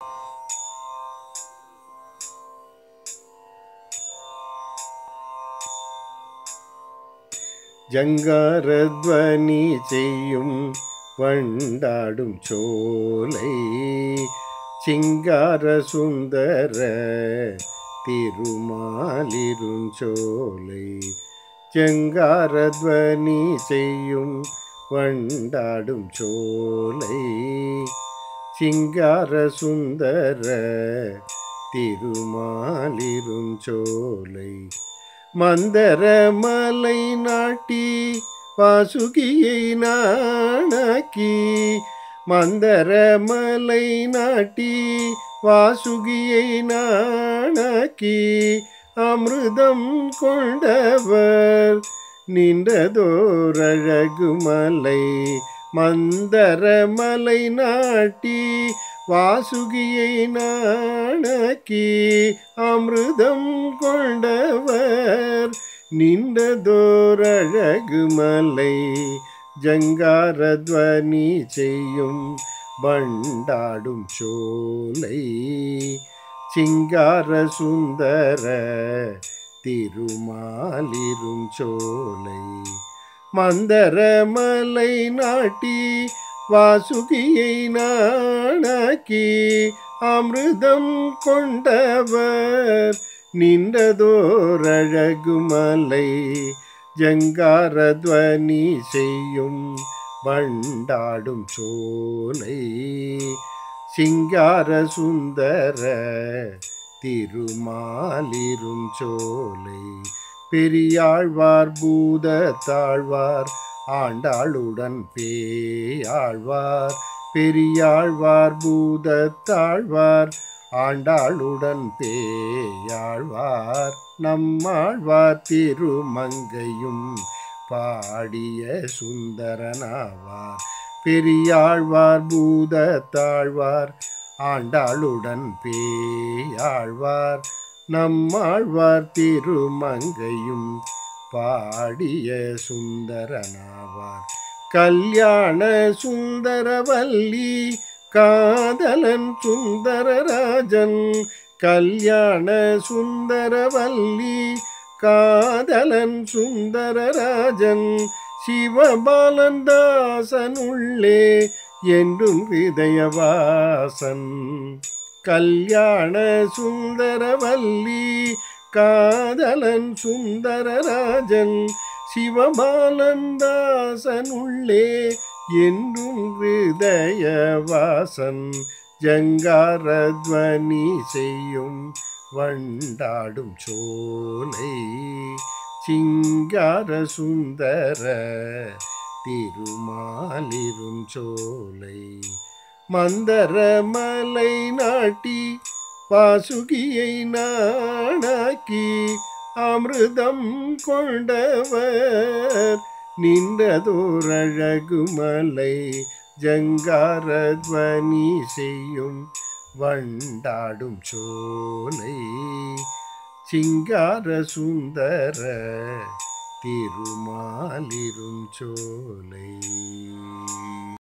ஜங்காரத்வனி செய்யும் வண்டாடும் சோலை சிங்கார சுந்தர திருமாலிருஞ்சோலை ஜங்காரத்வனி செய்யும் வண்டாடும் சோலை சிங்கார சுந்தர திருமாலிருஞ்சோலை மந்தர மலை நாட்டி வாசுகியை நாணாக்கி மந்தர மலை நாட்டி வாசுகியை நாணாக்கி அமிர்தம் கொண்டவர் நின்றதோரழகு மலை மந்தர மலை நாட்டி வாசுகியை நாணக்கி அமிர்தம் கொண்டவர் நின்றதோரழகு மலை ஜங்காரத்வனி செய்யும் பண்டாடும் சோலை சிங்கார சுந்தர திருமாலிரும் சோலை மந்தர மலை நாட்டி வாசுகியை நாணாக்கி அமிர்தம் கொண்டவர் நின்றதோரழகு மலை ஜங்காரத்வனி செய்யும் பண்டாடும் சோலை சிங்கார சுந்தர திருமாலிரும் சோலை பெரியாழ்வார் பூத தாழ்வார் ஆண்டாளுடன் பேயாழ்வார் பெரியாழ்வார் பூத தாழ்வார் ஆண்டாளுடன் பேயாழ்வார் நம்மாழ்வார் திருமங்கையும் பாடிய சுந்தரனாவார் பெரியாழ்வார் பூத தாழ்வார் ஆண்டாளுடன் பேயாழ்வார் நம்மாழ்வார் திருமங்கையும் பாடிய சுந்தரனாவார் கல்யாண சுந்தரவல்லி காதலன் சுந்தரராஜன் கல்யாண சுந்தரவல்லி காதலன் சுந்தரராஜன் சிவபாலன் தாசன் உள்ளே என்றும் ஹிருதயவாசன் கல்யாண சுந்தரவல்லி காதலன் சுந்தரராஜன் சிவபாலன் தாசன் உள்ளே என்றும் ஹிருதயவாசன் ஜங்காரத்வனி செய்யும் வண்டாடும் சோலை சிங்கார சுந்தர திருமாலிரும் சோலை மந்தர மலை நாட்டி வாசுகியை நாணாக்கி அமிர்தம் கொண்டவர் நின்றதோரழகு மலை ஜங்காரத்வனி செய்யும் வண்டாடும் சோலை சிங்கார சுந்தர திருமாலிரும் சோலை